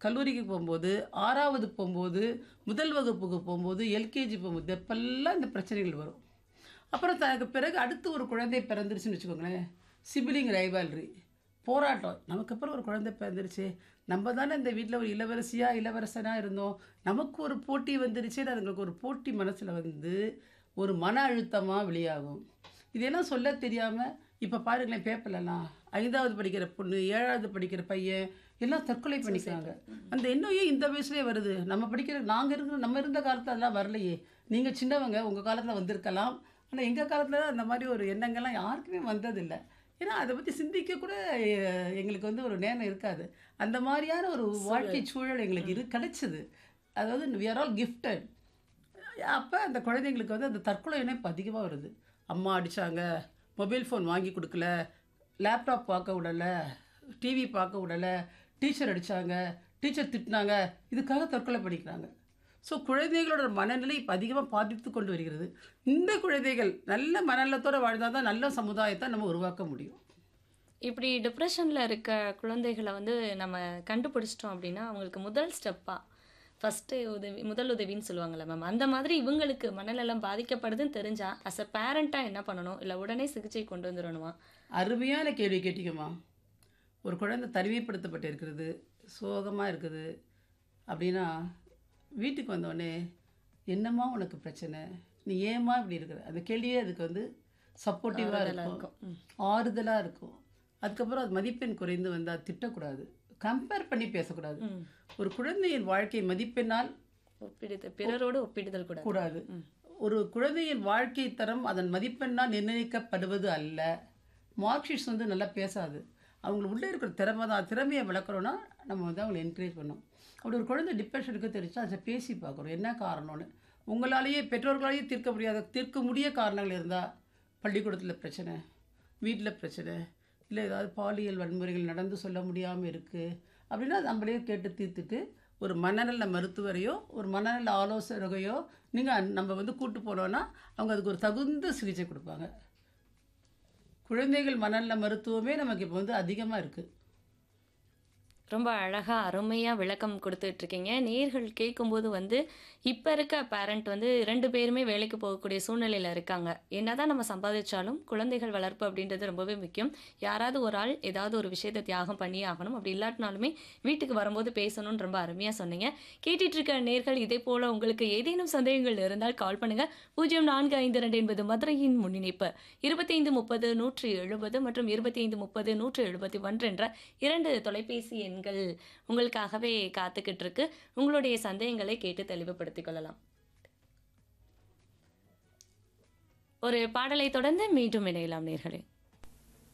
கல்லூரிக்கு போகும்போது ஆறாவது போகும்போது முதல் வகுப்புக்கு போகும்போது எல்கேஜி போகும்போது எப்பெல்லாம் இந்த பிரச்சனைகள் வரும் அப்புறம் தனக்கு பிறகு அடுத்து ஒரு குழந்தை பிறந்துருச்சுன்னு வச்சுக்கோங்களேன் சிபிலிங் ரைவால்ரி போராட்டம் நமக்கு அப்புறம் ஒரு குழந்தை பிறந்துருச்சு நம்ம தானே இந்த வீட்டில் ஒரு இளவரசியாக இளவரசனாக இருந்தோம் நமக்கு ஒரு போட்டி வந்துருச்சு அதுங்களுக்கு ஒரு போட்டி மனசில் வந்து ஒரு மன அழுத்தமாக வெளியாகும் இதெல்லாம் சொல்ல தெரியாமல் இப்போ பாருங்களேன் பேப்பர்லலாம் ஐந்தாவது படிக்கிற பொண்ணு ஏழாவது படிக்கிற பையன் எல்லாம் தற்கொலை பண்ணிக்கிறாங்க அந்த எண்ணம் ஏன் இந்த வயசுலேயே வருது நம்ம படிக்கிற நாங்கள் இருக்கிற நம்ம இருந்த காலத்தில் அதெல்லாம் வரலையே நீங்கள் சின்னவங்க உங்கள் காலத்தில் வந்திருக்கலாம் ஆனால் எங்கள் காலத்தில் அந்த மாதிரி ஒரு எண்ணங்கள்லாம் யாருக்குமே வந்ததில்லை ஏன்னா அதை பற்றி சிந்திக்க கூட அஹ், எங்களுக்கு வந்து ஒரு நேரம் இருக்காது அந்த மாதிரியான ஒரு வாழ்க்கை சூழல் எங்களுக்கு இரு கிடைச்சிது அதாவது we are ஆல் gifted அப்போ அந்த குழந்தைங்களுக்கு வந்து அந்த தற்கொலை இணைப்பு அதிகமாக வருது அம்மா அடித்தாங்க மொபைல் ஃபோன் வாங்கி கொடுக்கல லேப்டாப் பார்க்க விடலை டிவி பார்க்க விடலை டீச்சர் அடித்தாங்க டீச்சர் திட்டினாங்க இதுக்காக தற்கொலை பண்ணிக்கிறாங்க ஸோ குழந்தைகளோட மனநிலை இப்போ அதிகமாக பாதித்து கொண்டு வருகிறது இந்த குழந்தைகள் நல்ல மனநலத்தோடு வாழ்ந்தால் தான் நல்ல சமுதாயத்தை நம்ம உருவாக்க முடியும் இப்படி டிப்ரெஷனில் இருக்க குழந்தைகளை வந்து நம்ம கண்டுபிடிச்சிட்டோம் அப்படின்னா அவங்களுக்கு முதல் ஸ்டெப்பாக ஃபஸ்ட்டு உதவி முதல் உதவின்னு சொல்லுவாங்கல்ல மேம் அந்த மாதிரி இவங்களுக்கு மனநலம் பாதிக்கப்படுதுன்னு தெரிஞ்சா அஸ் அ பேரண்ட்டாக என்ன பண்ணணும் இல்லை உடனே சிகிச்சை கொண்டு வந்துடணுமா அருமையான கேள்வி கேட்டீங்கம்மா ஒரு குழந்தை தனிமைப்படுத்தப்பட்டு இருக்கிறது சோகமாக இருக்குது அப்படின்னா வீட்டுக்கு வந்தோடனே என்னம்மா உனக்கு பிரச்சனை நீ ஏம்மா இப்படி இருக்கிற அந்த கேள்வியே அதுக்கு வந்து சப்போர்ட்டிவாக இருக்கும் ஆறுதலாக இருக்கும் அதுக்கப்புறம் அது மதிப்பெண் குறைந்து வந்தால் திட்டக்கூடாது கம்பேர் பண்ணி பேசக்கூடாது ஒரு குழந்தையின் வாழ்க்கை மதிப்பெண்ணால் ஒப்பிடுதல் பிறரோடு ஒப்பிடுதல் கூட கூடாது ஒரு குழந்தையின் வாழ்க்கை தரம் அதன் மதிப்பெண்ணால் நிர்ணயிக்கப்படுவது அல்ல மார்க்ஷீட்ஸ் வந்து நல்லா பேசாது அவங்க உள்ளே இருக்கிற திறமை தான் திறமையை வளர்க்குறோன்னா நம்ம வந்து அவங்களை என்கரேஜ் பண்ணோம் அப்படி ஒரு குழந்தை டிப்ரெஷனுக்கு தெரிஞ்சா அதை பேசி பார்க்குறோம் என்ன காரணம்னு உங்களாலேயே பெற்றோர்களாலேயே தீர்க்க முடியாத தீர்க்க முடிய காரணங்கள் இருந்தால் பள்ளிக்கூடத்தில் பிரச்சனை வீட்டில் பிரச்சனை இல்லை ஏதாவது பாலியல் வன்முறைகள் நடந்து சொல்ல முடியாமல் இருக்குது அப்படின்னா நம்மளே கேட்டு தீர்த்துட்டு ஒரு மனநல மருத்துவரையோ ஒரு மனநல ஆலோசகரையோ நீங்கள் நம்ம வந்து கூட்டு போனோன்னா அவங்க அதுக்கு ஒரு தகுந்த சிகிச்சை கொடுப்பாங்க குழந்தைகள் மனநல மருத்துவமே நமக்கு இப்போ வந்து அதிகமாக இருக்குது ரொம்ப அழகாக அருமையாக விளக்கம் கொடுத்துட்டு இருக்கீங்க நேர்கள் கேட்கும்போது வந்து இப்போ இருக்க பேரண்ட் வந்து ரெண்டு பேருமே வேலைக்கு போகக்கூடிய சூழ்நிலையில் இருக்காங்க என்னதான் நம்ம சம்பாதிச்சாலும் குழந்தைகள் வளர்ப்பு அப்படின்றது ரொம்பவே முக்கியம் யாராவது ஒரு ஆள் ஏதாவது ஒரு விஷயத்தை தியாகம் பண்ணியே ஆகணும் அப்படி இல்லாட்டினாலுமே வீட்டுக்கு வரும்போது பேசணும்னு ரொம்ப அருமையாக சொன்னீங்க கேட்டுட்டு இருக்க நேர்கள் இதே போல் உங்களுக்கு ஏதேனும் சந்தேகங்கள் இருந்தால் கால் பண்ணுங்க பூஜ்ஜியம் நான்கு ஐந்து ரெண்டு என்பது மதுரையின் முன்னிணைப்பு இருபத்தைந்து முப்பது நூற்றி எழுபது மற்றும் இருபத்தி ஐந்து முப்பது நூற்றி எழுபத்தி ஒன்று என்ற இரண்டு தொலைபேசி எண்கள் உங்களுக்காகவே காத்துக்கிட்டு இருக்கு உங்களுடைய சந்தேகங்களை கேட்டு தெளிவுபடுத்திக் கொள்ளலாம் ஒரு பாடலை தொடர்ந்து மீண்டும் இணையலாம் நேர்களே